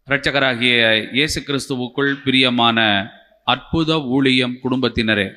இரட்சகராகிய இயேசு கிறிஸ்துவுக்குள் பிரியமான அற்புத ஊழியம் குடும்பத்தினரே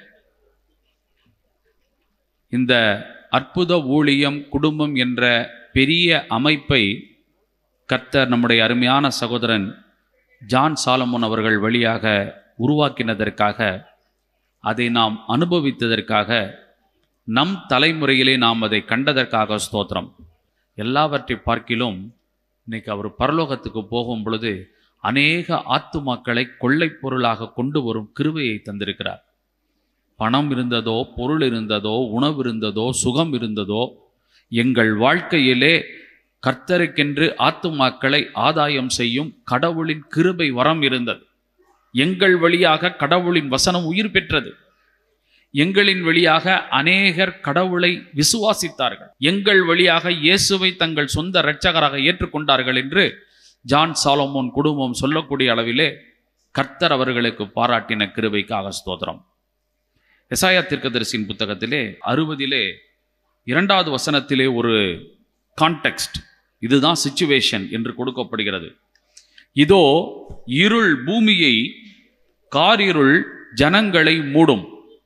இந்த அற்புத ஊழியம் குடும்பம் என்ற பெரிய அமைப்பை கர்த்தர் நம்முடைய அருமையான சகோதரன் ஜான் சாலமோன் அவர்கள் வழியாக உருவாக்கினதற்காக அதை நாம் அனுபவித்ததற்காக நம் தலைமுறையிலே நாம் அதை கண்டதற்காக ஸ்தோத்திரம் எல்லாவற்றை பார்க்கிலும் இன்னைக்கு அவர் பரலோகத்துக்கு போகும் பொழுது அநேக ஆத்துமாக்களை கொள்ளைப் பொருளாக கொண்டு வரும் கிருபையை தந்திருக்கிறார் பணம் இருந்ததோ பொருள் இருந்ததோ உணவு இருந்ததோ சுகம் இருந்ததோ எங்கள் வாழ்க்கையிலே கர்த்தருக்கென்று ஆத்துமாக்களை ஆதாயம் செய்யும் கடவுளின் கிருபை வரம் இருந்தது எங்கள் வழியாக கடவுளின் வசனம் உயிர் பெற்றது எங்களின் வழியாக அநேகர் கடவுளை விசுவாசித்தார்கள் எங்கள் வழியாக இயேசுவை தங்கள் சொந்த இரட்சகராக ஏற்றுக்கொண்டார்கள் என்று ஜான் சாலமோன் குடும்பம் சொல்லக்கூடிய அளவிலே கர்த்தர் அவர்களுக்கு பாராட்டின கிருபைக்காக ஸ்தோத்திரம் எசாயா தீர்க்கதரிசியின் புத்தகத்திலே அறுபதிலே இரண்டாவது வசனத்திலே ஒரு கான்டெக்ஸ்ட் இதுதான் சிச்சுவேஷன் என்று கொடுக்கப்படுகிறது இதோ இருள் பூமியை காரிருள் ஜனங்களை மூடும்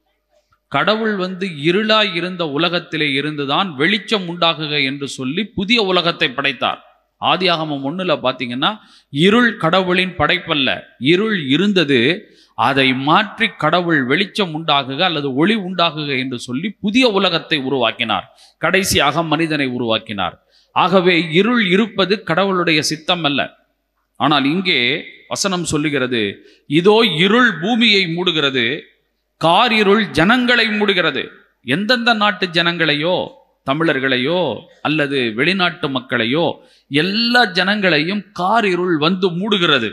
கடவுள் வந்து இருளாய் இருந்த உலகத்திலே இருந்துதான் வெளிச்சம் உண்டாகுக என்று சொல்லி புதிய உலகத்தை படைத்தார் ஆதியாகமம் ஒண்ணுல பார்த்தீங்கன்னா இருள் கடவுளின் படைப்பல்ல இருள் இருந்தது அதை மாற்றி கடவுள் வெளிச்சம் உண்டாகுக அல்லது ஒளி உண்டாகுக என்று சொல்லி புதிய உலகத்தை உருவாக்கினார் கடைசியாக மனிதனை உருவாக்கினார் ஆகவே இருள் இருப்பது கடவுளுடைய சித்தம் அல்ல ஆனால் இங்கே வசனம் சொல்லுகிறது இதோ இருள் பூமியை மூடுகிறது காரிருள் ஜனங்களை மூடுகிறது எந்தெந்த நாட்டு ஜனங்களையோ தமிழர்களையோ அல்லது வெளிநாட்டு மக்களையோ எல்லா ஜனங்களையும் காரிருள் வந்து மூடுகிறது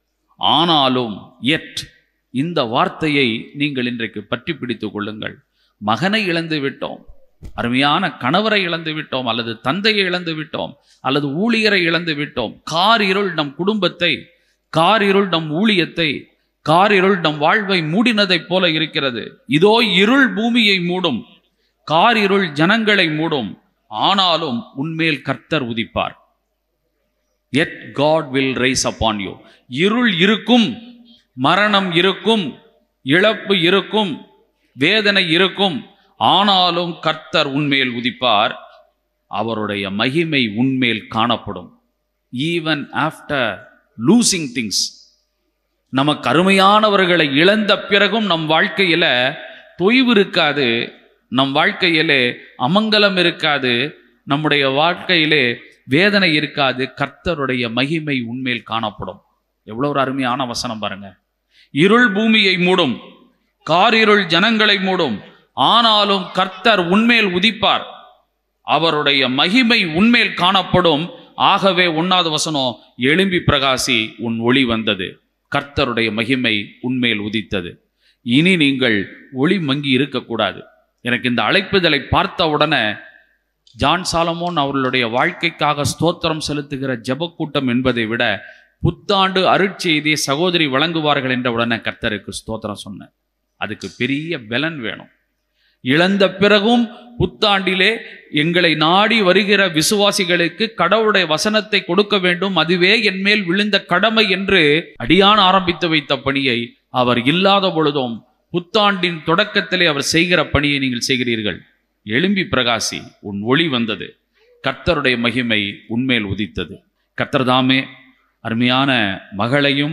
ஆனாலும் எட் இந்த வார்த்தையை நீங்கள் இன்றைக்கு பற்றி பிடித்துக் கொள்ளுங்கள் மகனை இழந்து விட்டோம் அருமையான கணவரை இழந்து விட்டோம் அல்லது தந்தையை இழந்து விட்டோம் அல்லது ஊழியரை இழந்து விட்டோம் காரிருள் நம் குடும்பத்தை காரிருள் நம் ஊழியத்தை காரிருள் நம் வாழ்வை மூடினதைப் போல இருக்கிறது இதோ இருள் பூமியை மூடும் காரிருள் ஜனங்களை மூடும் ஆனாலும் உன்மேல் கர்த்தர் உதிப்பார் and God will rise upon you இருள் இருக்கும் மரணம் இருக்கும் இழப்பு இருக்கும் வேதனை இருக்கும் ஆனாலும் கர்த்தர் உன்மேல் உதிப்பார் அவருடைய மகிமை உன்மேல் காணப்படும் ஈவன் ஆஃப்டர் லூசிங் திங்ஸ் நமக்கு அருமையானவர்களை இழந்த பிறகும் நம் வாழ்க்கையில தொய்வு இருக்காது நம் வாழ்க்கையிலே அமங்கலம் இருக்காது நம்முடைய வாழ்க்கையிலே வேதனை இருக்காது கர்த்தருடைய மகிமை உண்மையில் காணப்படும் எவ்வளோ ஒரு அருமையான வசனம் பாருங்க இருள் பூமியை மூடும் காரிருள் ஜனங்களை மூடும் ஆனாலும் கர்த்தர் உண்மையில் உதிப்பார் அவருடைய மகிமை உண்மையில் காணப்படும் ஆகவே உண்ணாத வசனம் எழும்பி பிரகாசி உன் ஒளி வந்தது கர்த்தருடைய மகிமை உண்மையில் உதித்தது இனி நீங்கள் ஒளி மங்கி இருக்கக்கூடாது எனக்கு இந்த அழைப்புதலை பார்த்த உடனே ஜான் சாலமோன் அவர்களுடைய வாழ்க்கைக்காக ஸ்தோத்திரம் செலுத்துகிற ஜெப கூட்டம் என்பதை விட புத்தாண்டு அருட்செய்தியை சகோதரி வழங்குவார்கள் என்ற உடனே கர்த்தருக்கு ஸ்தோத்திரம் சொன்னேன் அதுக்கு பெரிய பலன் வேணும் இழந்த பிறகும் புத்தாண்டிலே எங்களை நாடி வருகிற விசுவாசிகளுக்கு கடவுளுடைய வசனத்தை கொடுக்க வேண்டும் அதுவே என் மேல் விழுந்த கடமை என்று அடியான் ஆரம்பித்து வைத்த பணியை அவர் இல்லாத பொழுதும் புத்தாண்டின் தொடக்கத்திலே அவர் செய்கிற பணியை நீங்கள் செய்கிறீர்கள் எழும்பி பிரகாசி உன் ஒளி வந்தது கர்த்தருடைய மகிமை உன்மேல் உதித்தது கர்த்தர்தாமே அருமையான மகளையும்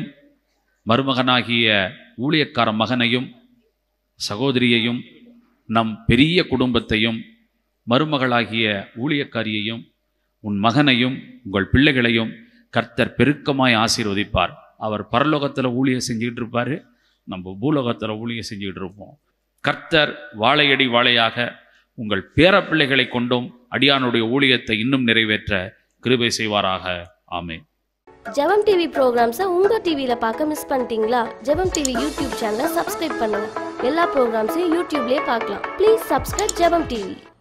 மருமகனாகிய ஊழியக்கார மகனையும் சகோதரியையும் நம் பெரிய குடும்பத்தையும் மருமகளாகிய ஊழியக்காரியையும் உன் மகனையும் உங்கள் பிள்ளைகளையும் கர்த்தர் பெருக்கமாய் ஆசீர்வதிப்பார் அவர் பரலோகத்தில் ஊழியம் செஞ்சுக்கிட்டு இருப்பார் நம்ம பூலோகத்தில் ஊழியம் செஞ்சுக்கிட்டு இருப்போம் கர்த்தர் வாழையடி வாழையாக உங்கள் பேரப்பிள்ளைகளை கொண்டும் அடியானுடைய ஊழியத்தை இன்னும் நிறைவேற்ற கிருபை செய்வாராக ஆமென் ஜெபம் டிவி ப்ரோக்ராம்ஸை உங்கள் டிவியில் பார்க்க மிஸ் பண்ணிட்டீங்களா ஜெபம் டிவி யூடியூப் சேனலை சப்ஸ்கிரைப் பண்ணுங்க எல்லா ப்ரோக்ராம்ஸையும் யூடியூப்லேயே பார்க்கலாம் ப்ளீஸ் சப்ஸ்கிரைப் ஜெபம் டிவி